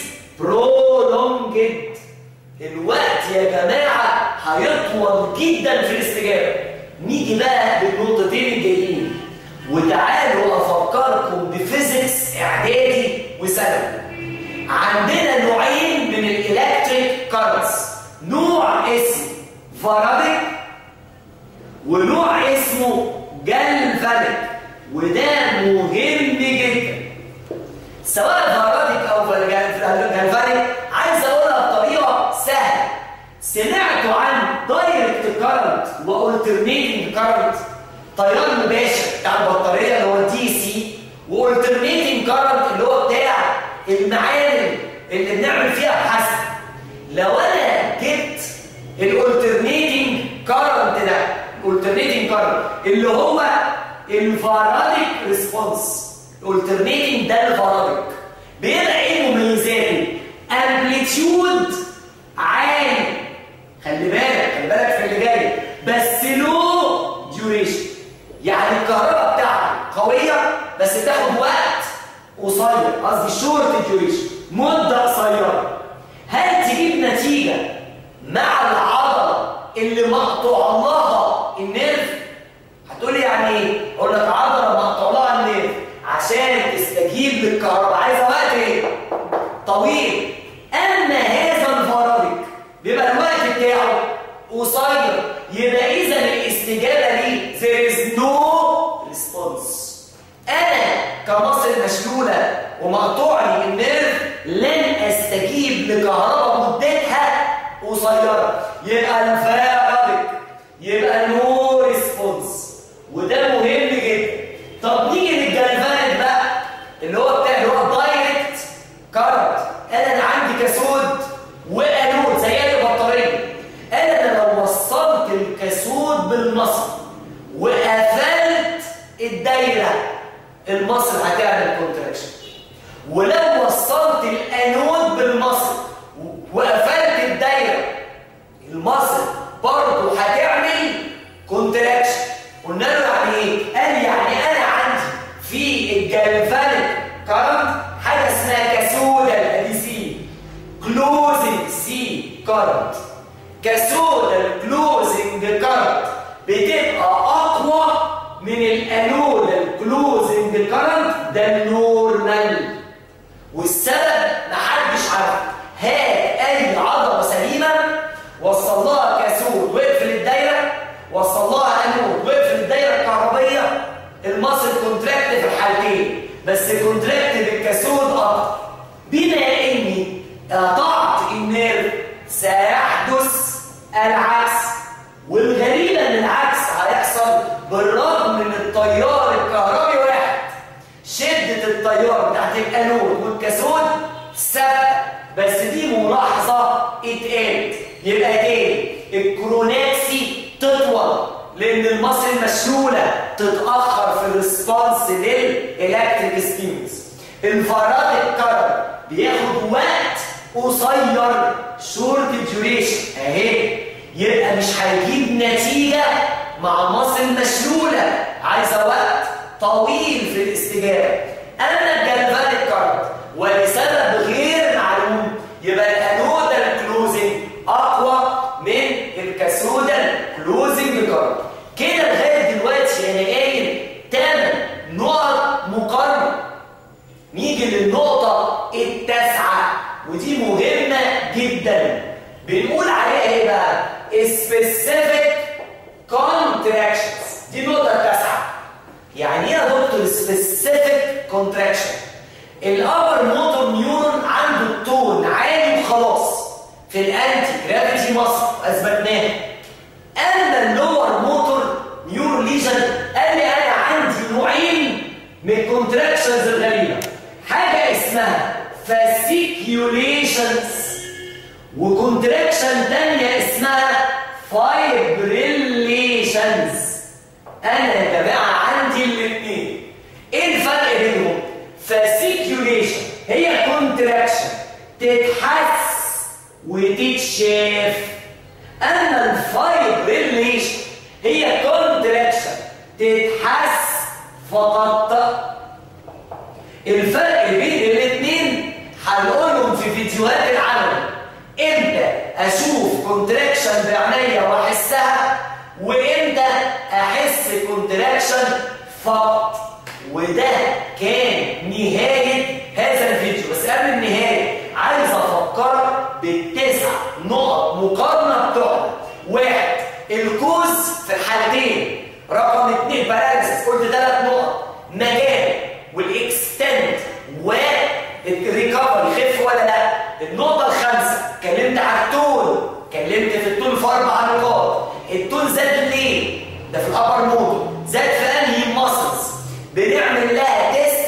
برولونجد الوقت يا جماعه هيطول جدا في الاستجابه نيجي بقى بالنقطتين الجايين وتعالوا افكركم بفيزيكس اعدادي وثانوي عندنا نوعين من الالكتريك كارنتس نوع اسمه فارابيك ونوع اسمه جالفانيك وده مهم جدا سواء فارابيك او جالفانيك عايز اقولها بطريقه سهله سمعتوا عن دايركت كارنت والترنيتنج كارنت تيار مباشر بتاع البطاريه اللي هو دي سي والترنيتنج كارنت اللي هو بتاع المعادن اللي بنعمل فيها ابحاث لو انا جبت الالترنيتنج كارنت ده الالترنيتنج كارنت اللي هو الفاراديك ريسبونس الالترنيتنج ده الفاراديك بيبقى ايه مميزاته امبليتيود عالي خلي بالك خلي بالك في اللي جاي بس لو ديوريشن يعني الكهرباء بتاعته قويه بس تاخد وقت قصير قصدي شورت ديوريشن مده قصيره هل تجيب نتيجه مع العضله اللي مقطوع لها النيرف هتقولي يعني ايه اقول لك عضله مقطوع لها النيرف عشان تستجيب للكهرباء عايزه وقت ايه طويل اما هذا الفرادك بيبقى الوقت بتاعه قصير يبقى اذا الاستجابه دي there is no response انا كمصل مشلوله ومقطوع لي النيرف لن استجيب لكهرباء مدتها قصيره يبقى الفارابيك يبقى نو ريسبونس وده مهم جدا طب نيجي للجلفانيك بقى اللي هو بتاع اللي هو دايركت كارنت انا انا عندي كاسود وانود زي البطاريه انا لو وصلت الكاسود بالمصل وقفلت الدايره المصل هتعمل كونتراكشن ولو وصلت الانود بالمصل وقفلت الدايره المصل برضه هتعمل كونتراكشن قلنا له يعني ايه؟ قال يعني انا عندي في الجلفانيك كارنت حاجه اسمها كاسودا الاديسين كلوزنج سي كارنت كاسودا الكلوزنج كارنت بتبقى اقوى من الانود الكلوزنج كارنت ده النورمال والسبب محدش عارف هات اي عضله سليمه وصل لها كاسود واقفل الدايره وصل لها انود واقفل الدايره الكهربيه المصل كونتراكت في الحالتين بس كونتراكت بالكاسود اكتر بما قطعت النيرف سيحدث العكس والغريبة ان العكس هيحصل بالرغم من التيار الكهربي واحد شدة التيار بتاعت الانود والكاثود ثابتة بس دي ملاحظة اتقالت يبقى تاني الكروناكسي تطول لان المصل المشلولة تتأخر في الريسبونس للإلكتريك ستيمولس انفراد الكرب بياخد وقت قصير شورت ديوريشن اهي يبقى مش هيجيب نتيجة مع مصل مشلولة عايزة وقت طويل في الاستجابة أما الجلفانيك كارد ولسبب غير معلوم يبقى الانودال كلوزنج أقوى من الكاثودال كلوزنج كارد كده لغاية دلوقتي أنا قايل 8 نقط مقارنة نيجي للنقطة التاسعة ودي مهمة جدا بنقول عليها ايه بقى؟ specific contractions دي النقطة التاسعة يعني ايه يا دكتور specific contraction؟ الأبر موتور نيورون عنده التون عالي وخلاص في الأنتي جرافيتي مصر أثبتناه أما اللور موتور نيورون ليجن قال لي أنا عندي نوعين من الكونتراكشنز الغريبة حاجة اسمها fasciculations وكونتراكشن تانية اسمها فايبريليشنز انا يا جماعه عندي الاثنين ايه الفرق بينهم فاسيكيوليشن هي كونتراكشن تتحس وتتشاف اما الفايبريليشن هي كونتراكشن تتحس فقط الفرق بين الاثنين هنقولهم في فيديوهات العمل امتى اشوف كونتراكشن بعينيا واحسها وامتى احس كونتراكشن فقط وده كان نهايه هذا الفيديو بس قبل النهايه عايز افكرك بالتسع نقط مقارنه بتوعنا واحد الكوز في الحالتين رقم اثنين باراليسيس قلت ثلاث نقط مكان والاكستنت والريكفري خف ولا لا النقطة الخامسة اتكلمت على التون اتكلمت في التون في أربع نقاط التون زاد ليه؟ ده في الأبر مودو زاد في أنهي ماسلز بنعمل لها تيست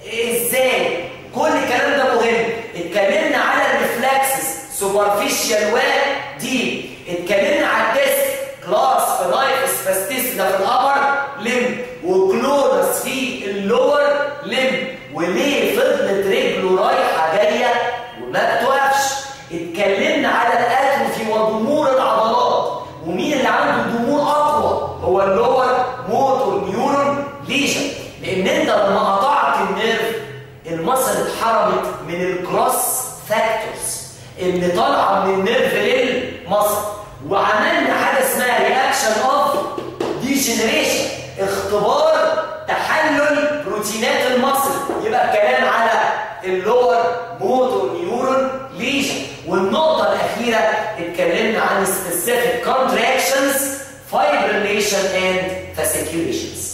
ازاي؟ كل الكلام ده مهم اتكلمنا على الريفلكسز سوبرفيشال ودي اتكلمنا على التيست كلاس فينايف سباستيس ده في الأبر لم وكلورس في اللور لم وليه فضلت رجله رايحة جاية وما بتوقفش اتكلمنا على الاتروفي وضمور العضلات ومين اللي عنده ضمور اقوى هو اللور موتور نيورون ليجن لان انت لما قطعت النيرف المصل اتحرمت من الكروس فاكتورز اللي طالعه من النيرف للمصل وعملنا حاجه اسمها رياكشن اوف ديجنريشن اختبار تحلل بروتينات المصل يبقى الكلام على اللور موتور نيورون ليجن والنقطة الأخيرة اتكلمنا عن specific contractions fibrillation and fasciculations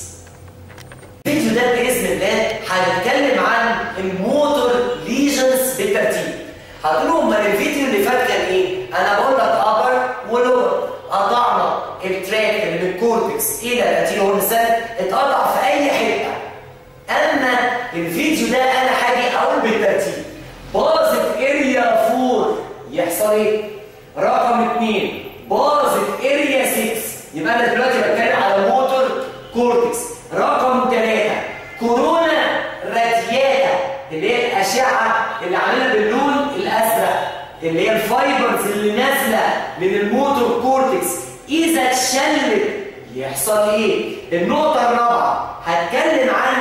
الفيديو ده بإذن الله هنتكلم عن الموتور ليجنز بالترتيب هتقولوا امال الفيديو اللي فات كان ايه؟ انا بقول لك ابر ولور قطعنا التراك اللي من الكورتكس الى الاتيلورنسال اتقطع في اي حته اما الفيديو ده انا هاجي اقول بالترتيب باظت اريا 4 يحصل ايه؟ رقم 2 باظت اريا 6 يبقى انا دلوقتي بتكلم على موتور كورتكس رقم 3 كورونا رادياتا اللي هي الاشعه اللي عاملها باللون الازرق اللي هي الفايبرز اللي نازله من الموتور كورتكس اذا اتشلت يحصل ايه؟ النقطه الرابعه هتكلم عن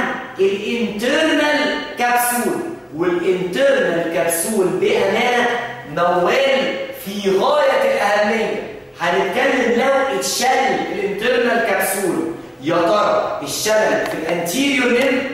الانترنال كبسول والانترنال كبسول بامانه موال في غايه الاهميه هنتكلم لو اتشل الانترنال كبسول يا ترى الشلل في الانتيريور ليم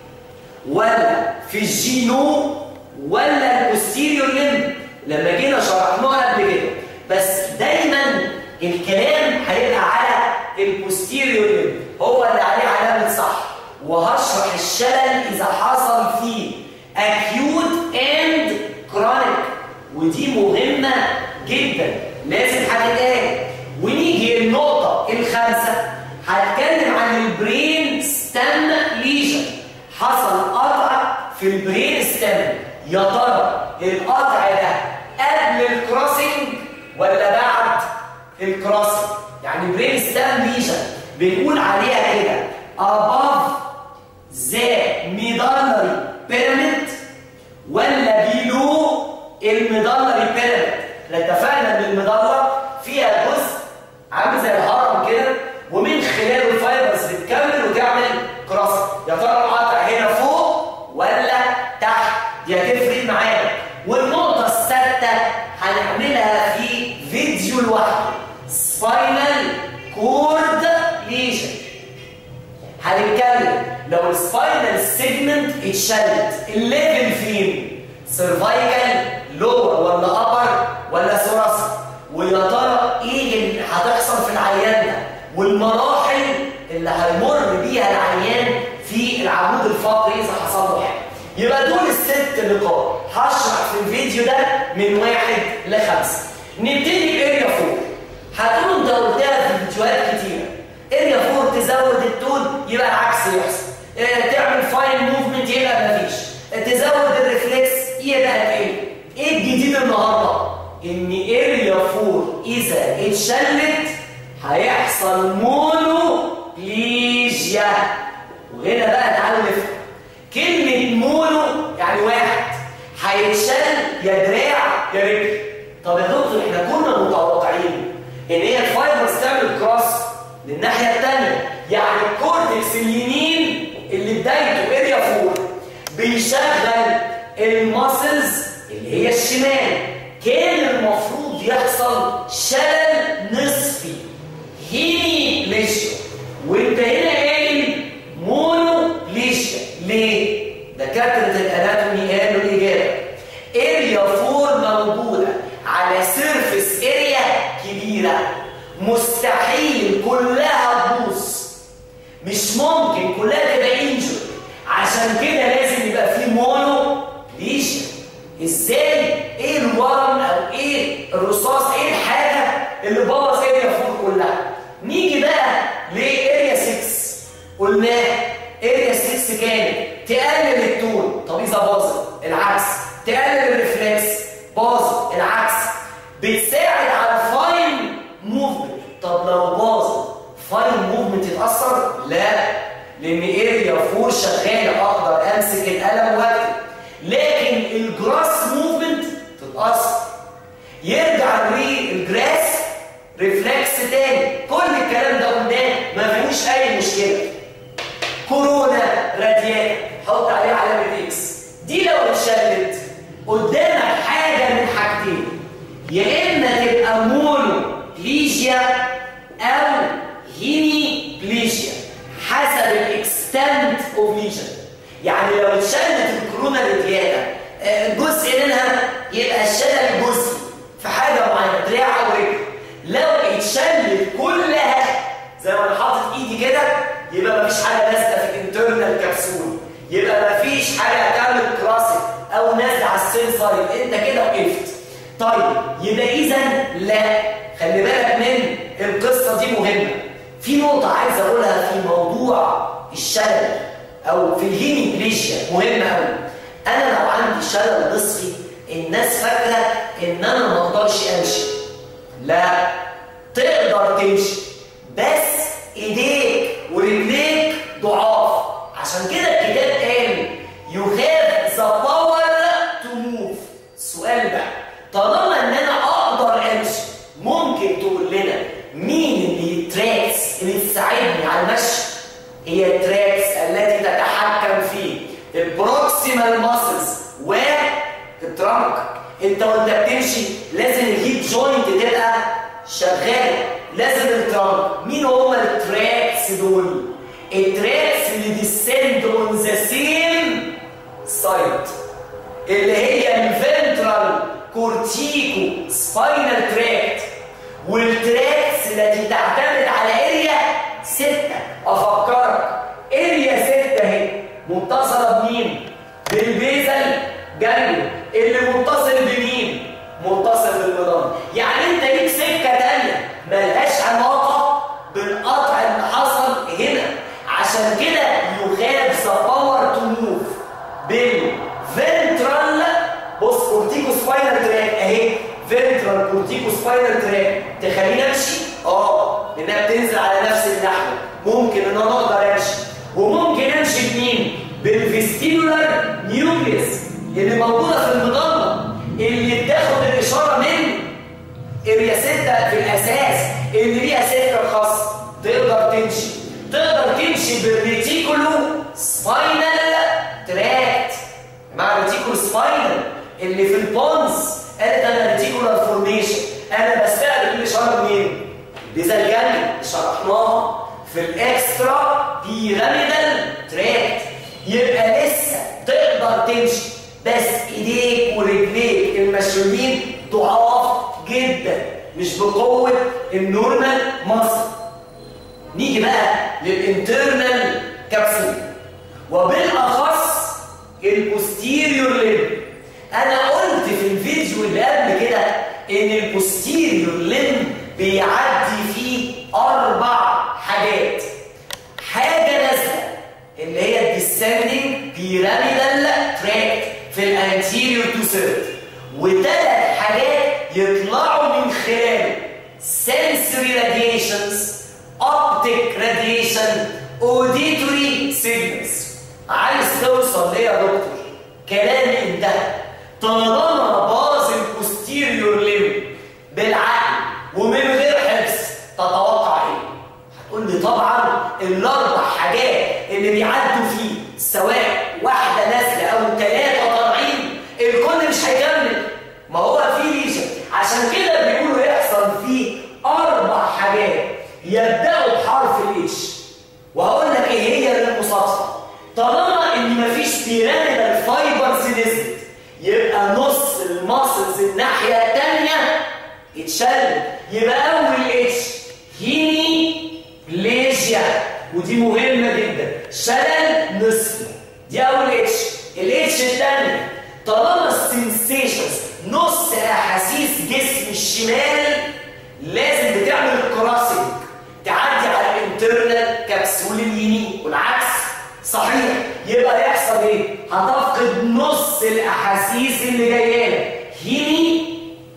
ولا في الجينو ولا البوستيريور ليم لما جينا شرحناها قبل كده بس دايما الكلام هيبقى على البوستيريور ليم هو اللي عليه علامه صح وهشرح الشلل اذا حصل فيه acute and chronic ودي مهمة جدا لازم هتتقال ونيجي النقطة الخامسة هتكلم عن البرين ستام ليجن حصل قطع في البرين ستام يا ترى القطع ده قبل الكروسنج ولا بعد الكروسنج يعني برين ستام ليجن بنقول عليها كده above the medullary pyramid ولا below الميدالري بيراميد احنا اتفقنا ان الميدالة فيها جزء عامل زي الهرم كده ومن خلاله الفايبرز بتكمل وتعمل كراس يا ترى القطع هنا فوق ولا تحت دي هتفرق معانا والنقطة السادسة هنعملها في فيديو لوحده سباينال كورد ليجن هنتكلم لو السباينال سيجمنت اتشلت الليفل فين سيرفايكال لور ولا ابر ولا ثوراسي ويا ترى ايه اللي هتحصل في العيان ده والمراحل اللي هيمر بيها العيان في العمود الفقري اذا حصل له حاجه يبقى دول الست نقاط هشرح في الفيديو ده من واحد لخمسه نبتدي باريا فور هتقولوا انت قلتها في فيديوهات كتيره اريا فور تزود التون يبقى العكس يحصل اه تعمل فاين موفمنت يبقى مفيش اه تزود الريفلكس يبقى تقل ايه الجديد النهارده ان اريا فور اذا اتشلت هيحصل مونو ليجيا وهنا بقى تعالوا نفهم كلمه مونو يعني واحد هيتشل يا دراع يا رجل طب يا دكتور احنا كنا متوقعين ان هي الفايبرز تعمل كروس للناحيه الثانيه يعني الكورتكس اليمين اللي بدايته اريا فور بيشغل الماسلز اللي هي الشمال كان المفروض يحصل شلل نصفي هيمي ليشيا وانت هنا قايل مونو ليشيا ليه؟ دكاتره الاناتومي قالوا الاجابه اريا فور موجوده على سيرفيس اريا كبيره مستحيل كلها تبوظ مش ممكن كلها تبقى انجر عشان كده لازم يبقى في مونو ليشن ازاي ايه الورم او ايه الرصاص ايه الحاجه اللي بوظ اريا فور كلها نيجي بقى لاريا 6 قلنا اريا 6 كانت تقلل التون طب اذا باظت العكس تقلل الريفلكس باظت العكس بتساعد على فاين موفمنت طب لو باظت فاين موفمنت يتاثر لا لان اريا فور شغاله اقدر امسك القلم واكتب لكن الجراس موفمنت تتاثر يرجع للجراس ريفلكس تاني كل الكلام ده قدام ما فيهوش اي مشكله كورونا راديات حط عليه علامه اكس دي لو اتشلت قدامك حاجه من حاجتين يا اما تبقى مونو ليجيا او هيمي بليجيا حسب الاكستنت اوف ليجن يعني لو اتشلت الكورونا رادياتا جزء منها يبقى الشلل جزء في حاجه معينه دراع او رجل لو اتشلت كلها زي ما انا حاطط ايدي كده يبقى مفيش حاجه نازله في الانترنال كبسول يبقى مفيش حاجه هتعمل كراسي او نازله على السنسر انت كده وقفت طيب يبقى اذا لا خلي بالك من القصه دي مهمه في نقطه عايز اقولها في موضوع الشلل او في الهيميبليشيا مهمه قوي انا لو عندي شلل نصفي الناس فاكره ان انا ما اقدرش امشي لا تقدر تمشي بس ايديك ورجليك ضعاف عشان كده الكتاب قال you have the power to move السؤال بقى طالما ان انا اقدر امشي ممكن تقول لنا مين اللي التراكس اللي تساعدني على المشي هي التراكس التي تتحكم في البروكسيمال ماسلز والترانك انت وانت بتمشي لازم الهيب جوينت تبقى شغاله لازم الترانك مين هم التراكس دول التراكس اللي ديسند اون ذا سيم سايد اللي هي الفنترال كورتيكو سباينال تراكت والتراكس التي تعتمد على اريا 6 افكرك اريا 6 اهي متصله بمين؟ بالبيزل جانجلو اللي متصل بمين؟ سباينال تراك اهي فينترال كورتيكو سباينال تراك تخليني امشي اه لانها بتنزل على نفس النحو ممكن ان انا اقدر امشي وممكن امشي بمين بالفيستيبولار نيوكليس اللي موجوده في المضله اللي بتاخد الاشاره من اريا 6 في الاساس اللي ليها سكه خاصه تقدر تمشي تقدر تمشي بالريتيكولو سباينال تراكت مع الريتيكولو سباينال اللي في البونز قالت انا ريتيكولار فورميشن انا بستقبل الاشاره منين؟ لذا الجنب شرحناها في الاكسترا بيراميدال تراكت يبقى لسه تقدر تمشي بس ايديك ورجليك المشلولين ضعاف جدا مش بقوه النورمال مصر نيجي بقى للانترنال كابسول وبالاخص البوستيريور ليم انا قلت في الفيديو اللي قبل كده ان البوستيريور ليم بيعدي فيه اربع حاجات حاجه نازله اللي هي الديسندنج بيراميدال تراك في الانتيريور تو سيرت وثلاث حاجات يطلعوا من خلال sensory radiations optic radiation auditory signals عايز توصل ليه يا دكتور كلامي انتهى طالما باظ البوستيريور ليم بالعقل ومن غير حفظ تتوقع ايه هتقول لي طبعا الاربع حاجات اللي بيعدوا فيه سواء واحده نازله او ثلاثه طالعين الكل مش هيكمل ما هو في ليجن عشان كده بيقولوا يحصل فيه اربع حاجات يبداوا بحرف الاتش وهقول لك ايه هي المصادفه طالما ان مفيش بيراميدال فايبرز نزلت يبقى نص الماسلز الناحيه الثانيه اتشل يبقى اول اتش هيني بليجيا ودي مهمه جدا شلل نصفي دي اول اتش الاتش الثانيه طالما السنسيشنز نص احاسيس جسم الشمال لازم بتعمل كراسنج تعدي على الانترنال كبسول اليمين والعكس صحيح يبقى يحصل ايه هتفقد نص الاحاسيس اللي جايه لك هيمي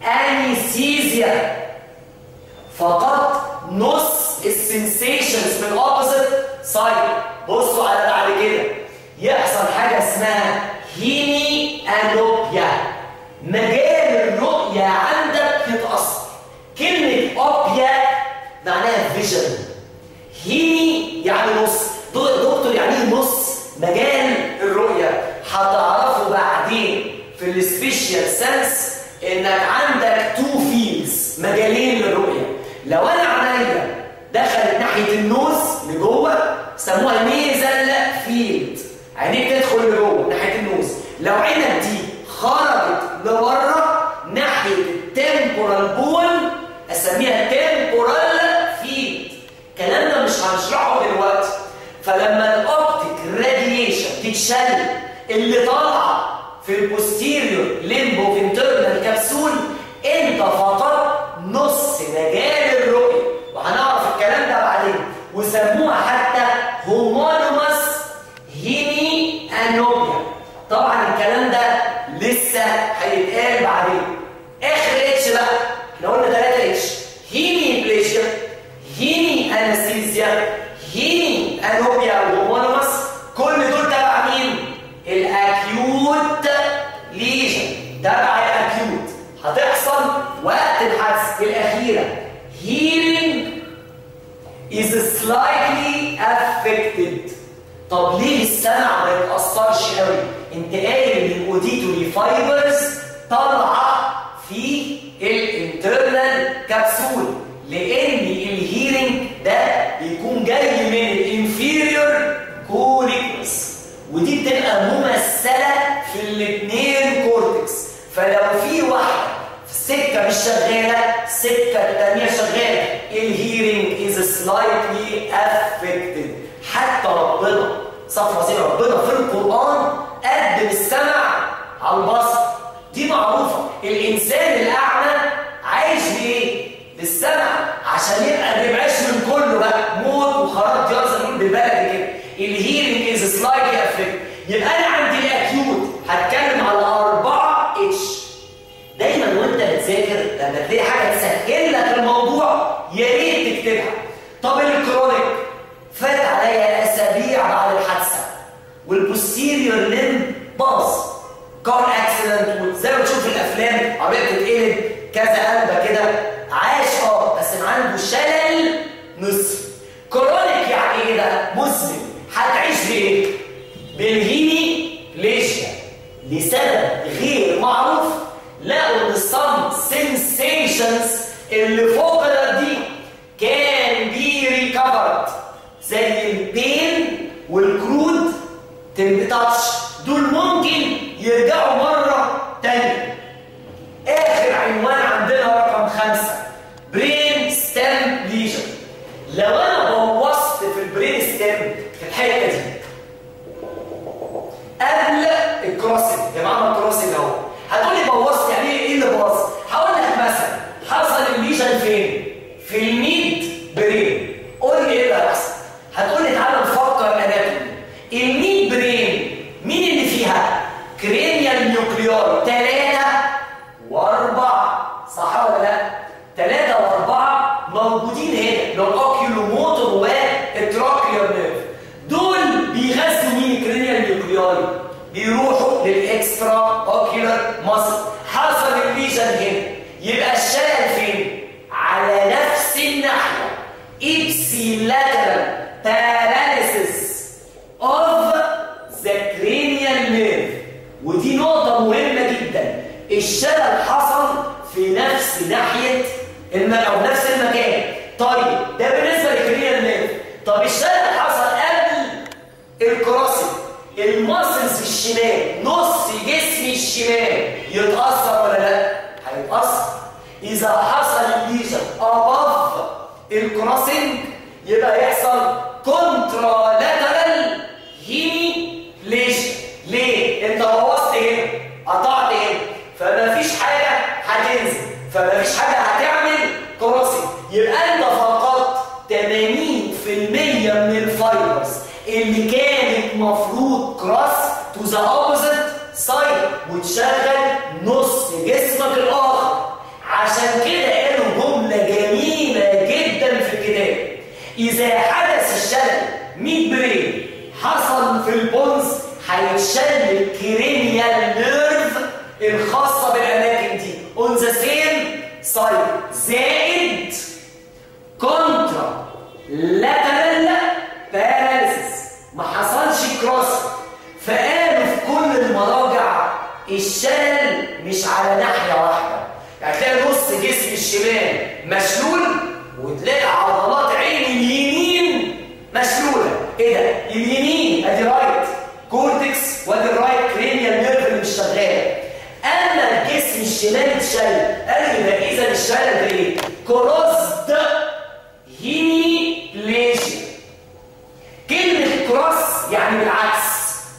انيسيزيا فقط نص السنسيشنز من اوبوزيت سايد بصوا على بعد كده يحصل حاجه اسمها هيمي انوبيا مجال الرؤيه عندك يتاثر كلمه اوبيا معناها فيجن هيمي يعني نص دكتور يعني ايه نص مجال الرؤيه هتعرفوا بعدين في السبيشال سنس انك عندك تو فيلز مجالين للرؤيه لو انا عينيا دخلت ناحيه النوز لجوه سموها نيزل فيلد عينيك تدخل لجوه ناحيه النوز لو عينك دي خرجت لبره ناحيه التمبورال بون اسميها تمبورال فيلد الكلام ده مش هنشرحه دلوقتي فلما الاوبتيك راديشن تتشل اللي طالعه في البوستيريور ليمبو انترنال كبسول انت فقدت نص مجال الرؤيه وهنعرف الكلام ده بعدين وسموها حتى هومونوماس هيمي انوبيا طبعا الكلام ده لسه هيتقال بعدين اخر اتش بقى احنا قلنا 3 اتش هيمي بليشيا هيمي انستيزيا هيمي انوبيا وهومونوماس كل دول تبع مين الاكيوت ليجن تبع الاكيوت هتحصل وقت الحدث الاخيره hearing is slightly affected طب ليه السمع ما يتاثرش قوي انت قايل ان الاوديتوري فايبرز طالعه في الانترنال كبسول لان الهيرنج ده بيكون جاي من الانفيريور كوريكوس ودي بتبقى ممثله في الاثنين كورتكس فلو في واحده في السكه مش شغاله السكه الثانيه شغاله الهيرنج از سلايتلي افكتد حتى ربنا صفحه زي ربنا في القران قدم السمع على البصر دي معروفه الانسان الاعمى عايش ليه للسمع عشان يبقى ما يبقاش من كله بقى موت وخراب ديار زي ما بنقول بالبلدي كده الهيرنج از سلايتلي افكتد يبقى انا عندي الاكيوت هتكلم على 4 اتش تذاكر لما تلاقي حاجه تسهل لك الموضوع يا ريت تكتبها طب الكرونيك فات عليا اسابيع بعد الحادثه والبوستيريور ليم باظ كار اكسيدنت وزي ما تشوف في الافلام عربيه بتتقلب كذا قلبه كده عاش اه بس عنده شلل نصفي كرونيك يعني ايه ده مزمن هتعيش بايه بالهيمي ليشيا لسبب غير معروف لقوا ان الصم سنسيشنز اللي فوق دي كان بي ريكفرد زي البين والكرود تاتش دول ممكن يرجعوا مرة تانية آخر عنوان عندنا رقم خمسة برين ستام ليجن لو أنا بوظت في البرين ستام في الحتة دي قبل الكروسنج يا جماعة الكروسنج أهو هتقولي بوظت يعني إيه اللي باظ؟ هقول لك مثلا حصل الليجن فين؟ في الميد برين قول لي إيه اللي هيحصل؟ هتقول لي تعالى نفكر اناتومي الميد برين مين اللي فيها كرينيال نيوكليار ثلاثة وأربعة صح ولا لا؟ ثلاثة وأربعة موجودين هنا اللي هو الأوكيولو موتور والتراكيال نيرف دول بيغذوا مين الكرينيال نيوكليار بيروحوا للإكسترا أوكيولار ماسل حصل الليجن هنا يبقى الشلل فين؟ على نفس الناحية ipsilateral paralysis of the cranial nerve ودي نقطة مهمة جدا الشلل حصل في نفس ناحية الم... أو نفس المكان طيب ده بالنسبة للكرينيال نيرف طب الشلل حصل قبل الكراسي الماسلز الشمال نص جسم الشمال يتأثر ولا لا؟ هيتأثر إذا حصل الليجن above الكروسنج يبقى يحصل كونترا لاترال هيمي ليش ليه انت بوظت هنا قطعت هنا فما فيش حاجه هتنزل فما فيش حاجه هتعمل كروسنج يبقى انت فقدت 80% من الفايبرز اللي كانت مفروض كراس تو ذا اوبوزيت سايد وتشغل نص جسمك الاخر عشان كده قالوا جمله جميله جدا في الكتاب إذا حدث الشلل ميد برين حصل في البونز هيتشل الكرينيال نيرف الخاصة بالأماكن دي on the same side زائد كونترا لاترال باراليسيس ما حصلش كروس فقالوا في كل المراجع الشلل مش على ناحية واحدة يعني تلاقي نص جسم الشمال مشلول وتلاقي عضلات عين اليمين مشلوله ايه ده اليمين ادي رايت كورتكس وادي الرايت كرينيال نيرف اللي مش شغاله اما الجسم الشمال اتشل قال يبقى اذا الشلل ده ايه كروسد هيمي ليشن كلمه كروس يعني بالعكس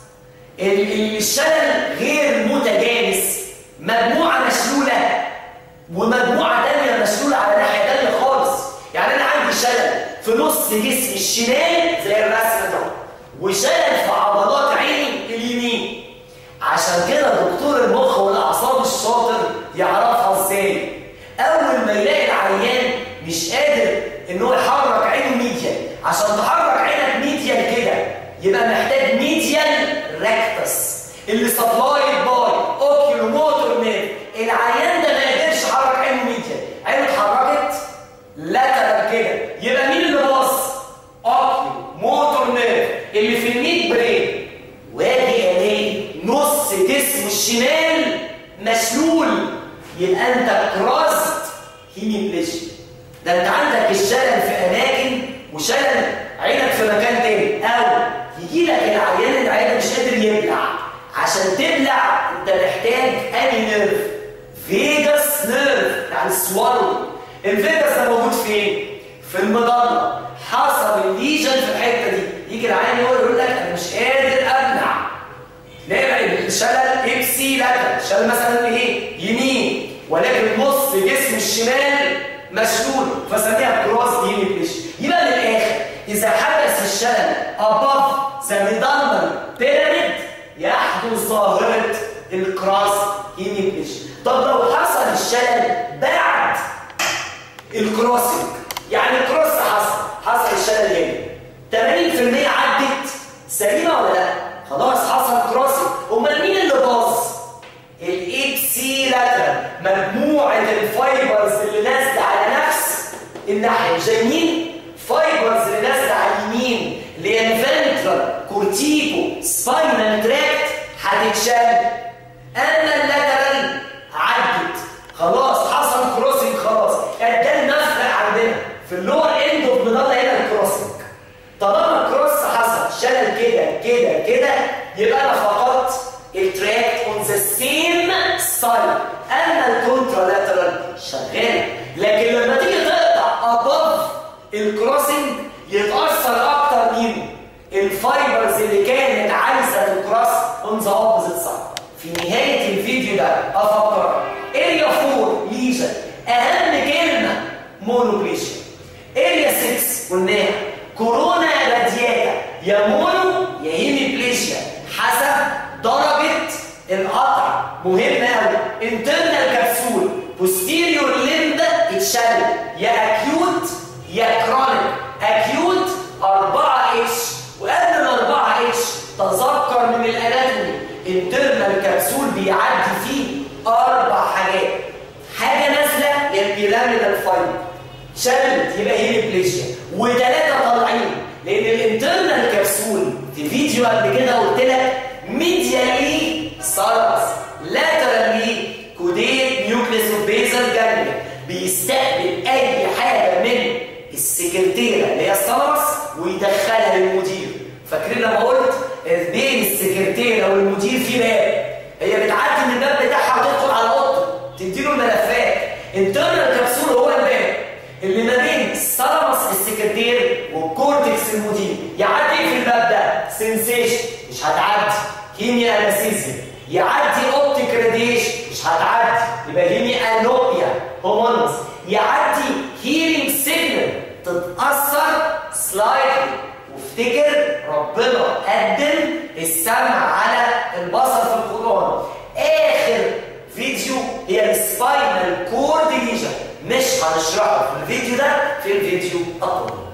الشلل غير متجانس مجموعه مشلوله ومجموعه ثانيه مشلوله على ناحيه ثانيه خالص يعني انا عندي شلل في نص جسمي الشمال زي الرسمه ده وشلل في عضلات عيني اليمين عشان كده دكتور المخ والاعصاب الشاطر يعرفها ازاي اول ما يلاقي العيان مش قادر ان هو يحرك عينه ميديال عشان تحرك عينك ميديال كده يبقى محتاج ميديال ريكتس اللي سبلايد باي اوكيولو موتور نيرف العيان ده ما قدرش يحرك عينه ميديال عينه اتحركت لاترال كده يبقى مين اللي باص اوكيولو موتور نيرف اللي في الميد برين واجي الاقي نص جسمه الشمال مشلول يبقى انت كراست هيميبليشن ده انت عندك الشلل في اماكن وشلل عينك في مكان تاني او يجي لك العيان العيان مش قادر يبلع عشان تبلع انت محتاج اني نيرف فيجاس نيرف يعني السوالو الفيجاس ده موجود فين في المضله حصل الليجن في الحته دي يجي العيان يقول يقول لك انا مش قادر ابلع نلاقي الشلل ابسي لاتر الشلل مثلا ايه يمين ولكن نص جسم الشمال مشلول فسميها كروس ديميبليشن يبقى من الاخر اذا حدث الشلل above the middle pyramid يحدث ظاهره الكراس ديميبليشن طب لو حصل الشلل شلل بعد الكروسنج يعني الكروس حصل حصل الشلل هنا 80% عدت سليمه ولا لا خلاص حصل كروسنج امال مين اللي باظ الاكسي لاترال مجموعه الفايبرز اللي نازله على نفس الناحيه جايين فايبرز اللي نازله على اليمين اللي هي الفنترال كورتيكو سباينال تراكت هتتشال اما اللاترال عدت خلاص حصل كروسنج خلاص ده المفرق عندنا في اللور اند اوف مضله هنا الكروسنج طالما الكروس حصل شلل كده كده كده يبقى انا فقدت التراكت اون ذا سيم سايد اما الكونترالاترال شغال لكن لما تيجي تقطع اباف الكروسنج يتاثر اكتر مين الفايبرز اللي كانت عايزه تكروس اون ذا اوبوزيت سايد في نهايه الفيديو ده افكر اريا 4 ليجن اهم كلمه مونوبليشن اريا 6 قلناها كورونا رادياتا يا مونو يا هيميبليشيا حسب درجه القطع مهمه قوي انترنال كبسول بوستيريور ليمب اتشل يا اكيوت يا كرونيك اكيوت 4 اتش وقبل ال 4 اتش تذكر من الاناتومي انترنال كبسول بيعدي فيه اربع حاجات حاجه نازله هي البيراميدال فايبر شلت يبقى هيميبليشيا وثلاثه طالعين لان الانترنال كبسول في فيديو قبل كده قلت لك ميديالي سالس لاترالي كوديت نيوكليس اوف بيزل جانجليا بيستقبل اي حاجه من السكرتيره اللي هي السلس ويدخلها للمدير فاكرين لما قلت بين السكرتيره والمدير في باب هي بتعدي من الباب بتاعها وتدخل على اوضته تديله الملفات انترنال كبسول هو الباب اللي ما بين السلمس السكرتير والكورتكس المدير يعدي في الباب ده سنسيشن مش هتعدي كيميا انستيزيا يعدي اوبتيك راديشن مش هتعدي يبقى كيميا انوبيا هومونس يعدي هيرنج سيجنال تتاثر سلايدلي وافتكر ربنا قدم السمع على البصر في القران اخر فيديو هي السباينال كورد ليجن مش هنشرحه في الفيديو ده في الفيديو الطويل